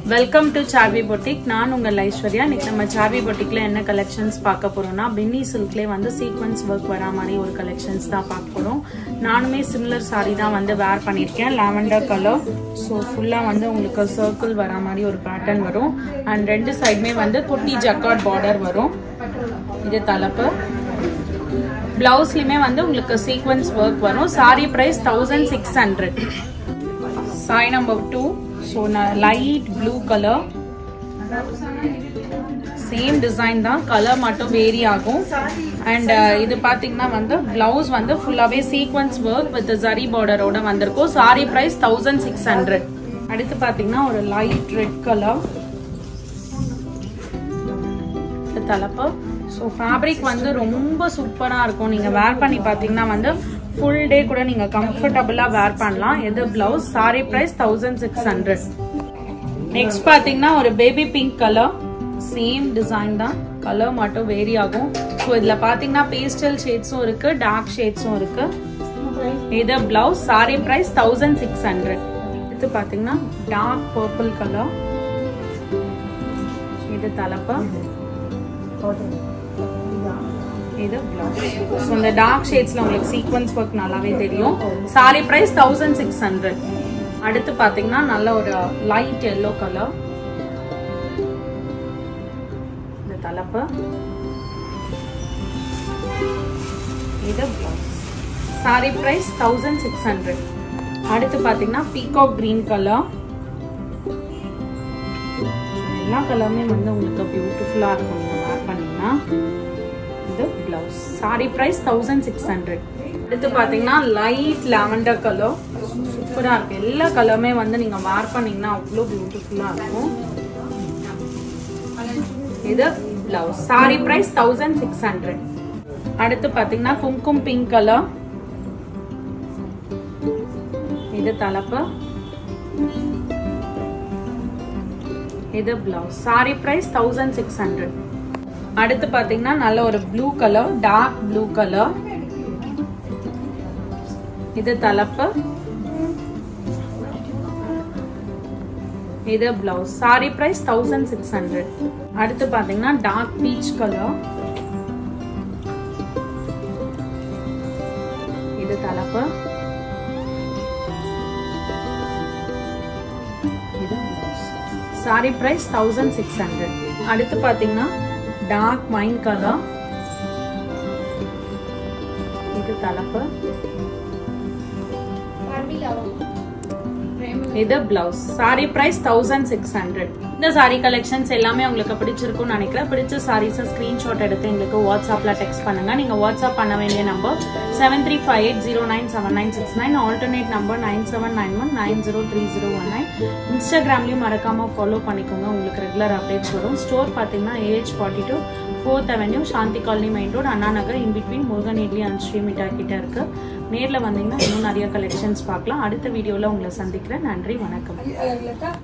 welcome to Saarvi boutique நான் உங்கள் ஐஸ்வர்யா இன்னைக்கு நம்ம சார்வி பொட்டிக்ல என்ன கலெக்ஷன்ஸ் பார்க்க போறோம்னா பின்னி சில்க்லேயே வந்து சீக்வன்ஸ் ஒர்க் வரா மாதிரி ஒரு கலெக்ஷன்ஸ் தான் பார்க்க போறோம் நானுமே சிமிலர் சாரி தான் வந்து வேர் பண்ணியிருக்கேன் லாவெண்டர் கலர் ஸோ ஃபுல்லாக வந்து உங்களுக்கு சர்க்கிள் வரா மாதிரி ஒரு பேட்டர்ன் வரும் அண்ட் ரெண்டு சைடுமே வந்து குட்டி ஜக்காட் பார்டர் வரும் இது தலைப்பு பிளவுஸ்லையுமே வந்து உங்களுக்கு சீக்வன்ஸ் ஒர்க் வரும் sari price thousand six hundred சாய் number two so light blue colour same design தான் கலர் மட்டும் வேரி ஆகும் அண்ட் இது பார்த்தீங்கன்னா வந்து பிளவுஸ் வந்து ஃபுல்லாகவே சீக்வன்ஸ் ஒர்க் வித் ஜரி பார்டரோட வந்திருக்கும் sari price thousand six hundred அடுத்து பார்த்தீங்கன்னா ஒரு லைட் ரெட் கலர் தலைப்பு ஸோ ஃபேப்ரிக் வந்து ரொம்ப சூப்பராக இருக்கும் நீங்கள் வேர் பண்ணி பார்த்தீங்கன்னா வந்து ஃபுல் டே கூட நீங்கள் கம்ஃபர்டபுளாக வேர் பண்ணலாம் எது blouse sari price thousand six hundred next பார்த்தீங்கன்னா ஒரு baby pink colour same design தான் கலர் மட்டும் வேரி ஆகும் ஸோ இதில் பார்த்தீங்கன்னா பேஸ்டல் ஷேட்ஸும் இருக்கு டார்க் ஷேட்ஸும் இருக்கு இது blouse sari price thousand six hundred இது பார்த்தீங்கன்னா டார்க் பர்பிள் கலர் இது தலைப்பு இது பிளவுஸ் ஸோ இந்த டார்க் ஷேட்ஸ்ல உங்களுக்கு சீக்வன்ஸ் ஒர்க் நல்லாவே தெரியும் sari price thousand six hundred அடுத்து பாத்தீங்கன்னா நல்ல ஒரு லைட் எல்லோ கலர் இந்த தலைப்பு இது blouse sari price thousand six hundred அடுத்து பாத்தீங்கன்னா பீகாக் கிரீன் கலர் எல்லா கலருமே வந்து உங்களுக்கு பியூட்டிஃபுல்லா இருக்கும் நீங்க வேர் பண்ணீங்கன்னா இது blouse sari price thousand six hundred அடுத்து பார்த்தீங்கன்னா லைட் லாவெண்டர் கலர் சூப்பராக இருக்கு எல்லா கலருமே வந்து நீங்கள் வேர் பண்ணீங்கன்னா அவ்வளோ பியூட்டிஃபுல்லாக இருக்கும் இது blouse sari price thousand six hundred அடுத்து பார்த்தீங்கன்னா கும்கும் பிங்க் கலர் இது தலைப்பு இது blouse sari price thousand six hundred அடுத்து பாத்தீங்கன்னா நல்ல ஒரு blue colour dark blue colour இது தலைப்பு இது blouse sari price thousand six hundred அடுத்து பாத்தீங்கன்னா டார்க் பீச் கலர் இது தலைப்பு இது blouse sari price thousand six hundred அடுத்து பாத்தீங்கன்னா டார்க் வைன் கலர் இது தலைப்பு இது blouse sari price thousand six hundred இந்த சாரி கலெக்ஷன்ஸ் எல்லாமே உங்களுக்கு பிடிச்சிருக்கும்னு நினைக்கிறேன் பிடிச்ச சாரீஸை ஸ்கிரீன்ஷாட் எடுத்து எங்களுக்கு வாட்ஸ்அப்ல டெக்ஸ்ட் பண்ணுங்க நீங்க வாட்ஸ்அப் பண்ண வேண்டிய number seven three five eight zero nine seven nine six nine alternate number nine seven nine one nine zero three zero one nine இன்ஸ்டாகிராம்லயும் மறக்காம ஃபாலோ பண்ணிக்கோங்க உங்களுக்கு ரெகுலர் அப்டேட்ஸ் வரும் ஸ்டோர் பாத்தீங்கன்னா AH forty two fourth avenue Shanthi colony main road Anna Nagar in between Murugan Idli and ஸ்ரீமிட்டா கிட்ட இருக்கு நேரில் வந்தீங்கன்னா இன்னும் நிறைய கலெக்ஷன்ஸ் பார்க்கலாம் அடுத்த வீடியோவில் உங்களை சந்திக்கிறேன் நன்றி வணக்கம்